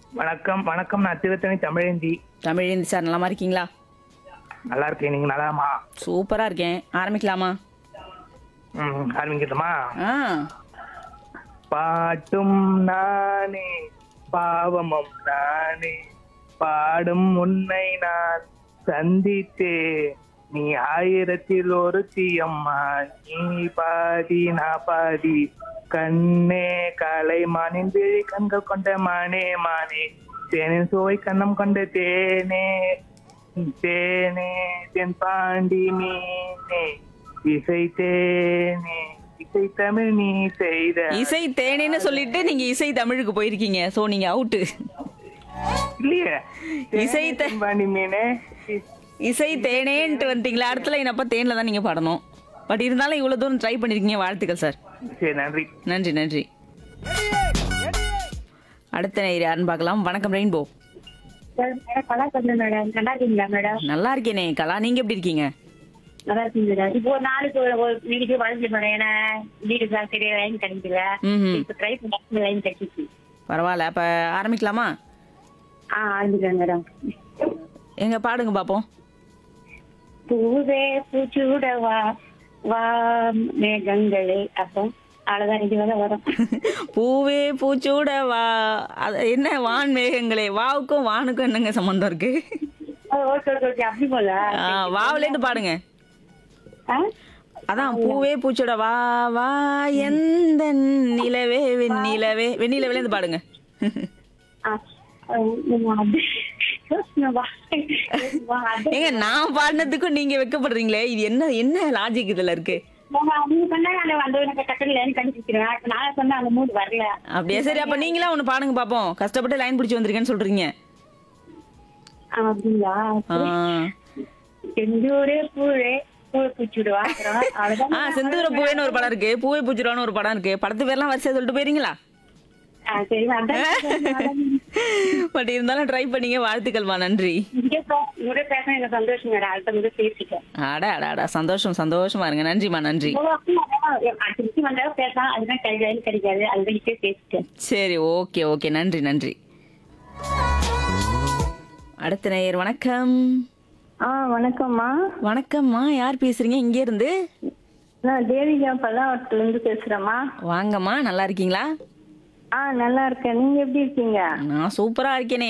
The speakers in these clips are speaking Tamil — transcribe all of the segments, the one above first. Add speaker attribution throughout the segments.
Speaker 1: வணக்கம் வணக்கம் நான் திருத்தணி தமிழேந்தி
Speaker 2: தமிழேந்தி சார் நலமா இருக்கீங்களா
Speaker 1: நல்லா இருக்கேன் நீங்க நல்லாமா
Speaker 2: சூப்பரா இருக்கேன் ஆரம்பிக்கலாமா
Speaker 1: ம் ஆரம்பிக்கட்டுமா
Speaker 2: ஆ
Speaker 1: பாட்டும் நானே பாவமும் நானே பாடும் உன்னை நான் சந்தித்தே நீ ஆயிரத்தில் ஒரு தீயம்மா நீ பாதி நான் பாதி கண்ணே காலை மானின் விழி கண்கள் கொண்ட மானே மானே தேனின் சுவை கண்ணம் கொண்ட தேனே தேனே தென் பாண்டி மீனே இசை தேனே இசை தமிழ் நீ செய்த
Speaker 2: இசை தேனேன்னு சொல்லிட்டு நீங்க இசை தமிழுக்கு போயிருக்கீங்க சோ நீங்க அவுட்டு
Speaker 1: இல்லையே
Speaker 2: இசை த-
Speaker 1: தேனே, பாண்டி மீனே
Speaker 2: இசை தேனேன்ட்டு வந்துட்டீங்களா அடுத்த லைன் அப்ப தேன்ல தான் நீங்க பாடணும் பட் இருந்தாலும் இவ்வளவு தூரம் ட்ரை பண்ணிருக்கீங்க வாழ்த்துக்கள் சார்
Speaker 1: சரி நன்றி
Speaker 2: நன்றி நன்றி அடுத்த நேர் யாருன்னு பார்க்கலாம் வணக்கம் ரெயின்போ
Speaker 3: கலா சொல்றேன் மேடம் நல்லா இருக்கீங்களா மேடம்
Speaker 2: நல்லா இருக்கேனே கலா நீங்க எப்படி இருக்கீங்க
Speaker 3: நல்லா இருக்கீங்க மேடம் இப்போ ஒரு நாளைக்கு ஒரு ஒரு வீட்டுக்கு வளர்ந்து மேடம் ஏன்னா வீடு தான் சரியா லைன் கிடைக்கல
Speaker 2: ம்ஹும்.
Speaker 3: இப்போ ட்ரை பண்ணி லைன் கிடைச்சிச்சு
Speaker 2: பரவாயில்ல அப்ப ஆரம்பிக்கலாமா
Speaker 3: ஆ ஆரம்பிக்கிறேன் மேடம்
Speaker 2: எங்க பாடுங்க பாப்போம்
Speaker 3: பூவே பூச்சூட வா வா மேகங்களே அப்போ அவ்வளவுதான் இது வேலை வரும்
Speaker 2: பூவே பூச்சூட வா அது என்ன வான் மேகங்களே வாவுக்கும் வானுக்கும் என்னங்க சம்பந்தம் இருக்கு
Speaker 3: ஓ, ஓகே ஓகே ஓகே அப்படி போல
Speaker 2: ஆ, வாவுலேருந்து பாடுங்க
Speaker 3: ஆ?
Speaker 2: அதான் பூவே பூச்சோட வா வா எந்த நிலவே வெண்ணிலவே வெண்ணிலவேலேருந்து பாடுங்க
Speaker 3: ஆ, ஆ, நீங்க அது யோசனை வா. வா, அது-
Speaker 2: ஏங்க நான் பாடினதுக்கும் நீங்க வெக்கப்படுறீங்களே இது என்ன என்ன லாஜிக் இதுல இருக்கு
Speaker 3: ஆமா, நீங்க சொன்னாங்க அந்த வந்து எனக்கு டக்குனு லைன் கண்டுபிடிச்சிருவேன் இப்ப நான் சொன்ன அந்த மூடு வரல
Speaker 2: அப்படியே சரி அப்ப நீங்களா ஒண்ணு பாடுங்க பாப்போம் கஷ்டப்பட்டு லைன் பிடிச்சி வந்திருக்கேன்னு சொல்றீங்க
Speaker 3: ஆ, அப்படிங்களா
Speaker 2: ஆ.
Speaker 3: செந்தூரே பூவே பூவை பூச்சிடுவா அவ்வளவுதான்
Speaker 2: ஆ செந்தூர பூவேன்னு ஒரு படம் இருக்கு பூவை பூச்சிடுவான்னு ஒரு படம் இருக்கு படத்து பேர்லாம் வரிசையா சொல்லிட்டு போயிருங்களா
Speaker 3: ஆ, சரி அதான்
Speaker 2: பட் இருந்தாலும் ட்ரை பண்ணீங்க வாழ்த்துக்கள்மா நன்றி
Speaker 3: இங்கே பே- உங்களோட பேச எனக்கு சந்தோஷம் மேடம் அடுத்த முறை பேசிட்டேன்
Speaker 2: அட அட அட சந்தோஷம் சந்தோஷமா இருங்க நன்றிம்மா நன்றி
Speaker 3: அடுத்த நிமிஷம் வந்தா பேசலாம் அதுதான் கிடைக்காது கிடைக்காது அதுதான் இப்பயே பேசிட்டேன்
Speaker 2: சரி ஓகே ஓகே நன்றி நன்றி அடுத்த நேயர் வணக்கம்
Speaker 4: ஆ வணக்கம்மா
Speaker 2: வணக்கம்மா யார் பேசுறீங்க இங்க இருந்து
Speaker 4: நான் தேவிகா பல்லாவரத்துல இருந்து பேசுறேம்மா
Speaker 2: வாங்கம்மா நல்லா இருக்கீங்களா
Speaker 4: ஆ நல்லா இருக்கேன் நீங்க எப்படி இருக்கீங்க
Speaker 2: நான் சூப்பரா இருக்கேனே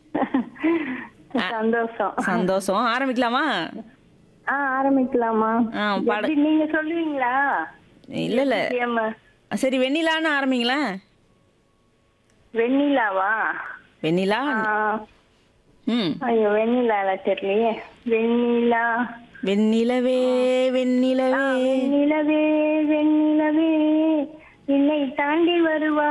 Speaker 4: சந்தோஷம்
Speaker 2: சந்தோஷம் ஆரம்பிக்கலாமா
Speaker 4: ஆ ஆரம்பிக்கலாமா
Speaker 2: ஆ, பாடு.
Speaker 4: எப்படி நீங்க சொல்லுவீங்களா
Speaker 2: இல்ல இல்ல
Speaker 4: கேம்
Speaker 2: சரி வெண்ணிலான்னு ஆரம்பிங்களேன்
Speaker 4: வெண்ணிலாவா
Speaker 2: வெண்ணிலா
Speaker 4: ஆ,
Speaker 2: ம்
Speaker 4: ஐயோ வெண்ணிலால தெரியலையே வெண்ணிலா
Speaker 2: வெண்ணிலவே வெண்ணிலவே
Speaker 4: வெண்ணிலவே வெண்ணிலவே என்னை தாண்டி வருவா